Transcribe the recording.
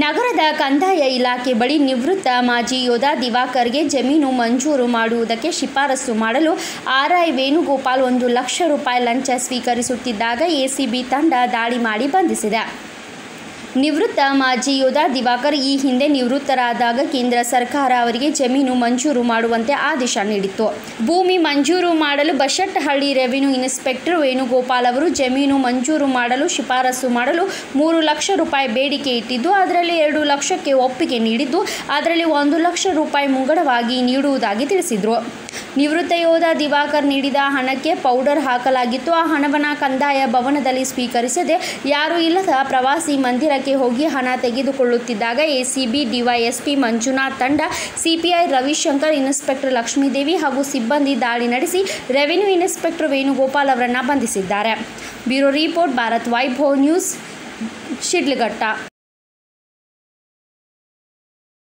ನಗರದ ಕಂದಾಯ ಇಲಾಖೆ ಬಳಿ ನಿವೃತ್ತ ಮಾಜಿ ಯೋಧ ದಿವಾಕರ್ಗೆ ಜಮೀನು ಮಂಜೂರು ಮಾಡುವುದಕ್ಕೆ ಶಿಫಾರಸು ಮಾಡಲು ಆರ್ಐ ವೇಣುಗೋಪಾಲ್ ಒಂದು ಲಕ್ಷ ರೂಪಾಯಿ ಲಂಚ ಸ್ವೀಕರಿಸುತ್ತಿದ್ದಾಗ ಎಸಿಬಿ ತಂಡ ದಾಳಿ ಮಾಡಿ ಬಂಧಿಸಿದೆ ನಿವೃತ್ತ ಮಾಜಿ ಯೋಧ ದಿವಾಕರ್ ಈ ಹಿಂದೆ ನಿವೃತ್ತರಾದಾಗ ಕೇಂದ್ರ ಸರ್ಕಾರ ಅವರಿಗೆ ಜಮೀನು ಮಂಜೂರು ಮಾಡುವಂತೆ ಆದೇಶ ನೀಡಿತ್ತು ಭೂಮಿ ಮಂಜೂರು ಮಾಡಲು ಬಶೆಟ್ಟಹಳ್ಳಿ ರೆವಿನ್ಯೂ ಇನ್ಸ್ಪೆಕ್ಟರ್ ವೇಣುಗೋಪಾಲ್ ಅವರು ಜಮೀನು ಮಂಜೂರು ಮಾಡಲು ಶಿಫಾರಸು ಮಾಡಲು ಮೂರು ಲಕ್ಷ ರೂಪಾಯಿ ಬೇಡಿಕೆ ಇಟ್ಟಿದ್ದು ಅದರಲ್ಲಿ ಎರಡು ಲಕ್ಷಕ್ಕೆ ಒಪ್ಪಿಗೆ ನೀಡಿದ್ದು ಅದರಲ್ಲಿ ಒಂದು ಲಕ್ಷ ರೂಪಾಯಿ ಮುಂಗಡವಾಗಿ ನೀಡುವುದಾಗಿ ತಿಳಿಸಿದರು ನಿವೃತ್ತ ಯೋಧ ದಿವಾಕರ್ ನೀಡಿದ ಹಣಕ್ಕೆ ಪೌಡರ್ ಹಾಕಲಾಗಿತ್ತು ಆ ಹಣವನ್ನು ಕಂದಾಯ ಭವನದಲ್ಲಿ ಸ್ವೀಕರಿಸದೆ ಯಾರೂ ಇಲ್ಲದ ಪ್ರವಾಸಿ ಮಂದಿರಕ್ಕೆ ಹೋಗಿ ಹಣ ತೆಗೆದುಕೊಳ್ಳುತ್ತಿದ್ದಾಗ ಎಸಿಬಿ ಡಿವೈಎಸ್ಪಿ ಮಂಜುನಾಥ್ ತಂಡ ಸಿಪಿಐ ರವಿಶಂಕರ್ ಇನ್ಸ್ಪೆಕ್ಟರ್ ಲಕ್ಷ್ಮೀದೇವಿ ಹಾಗೂ ಸಿಬ್ಬಂದಿ ದಾಳಿ ನಡೆಸಿ ರೆವಿನ್ಯೂ ಇನ್ಸ್ಪೆಕ್ಟರ್ ವೇಣುಗೋಪಾಲ್ ಅವರನ್ನು ಬಂಧಿಸಿದ್ದಾರೆ bureau report Bharat Vaibhav news Sidlaghatta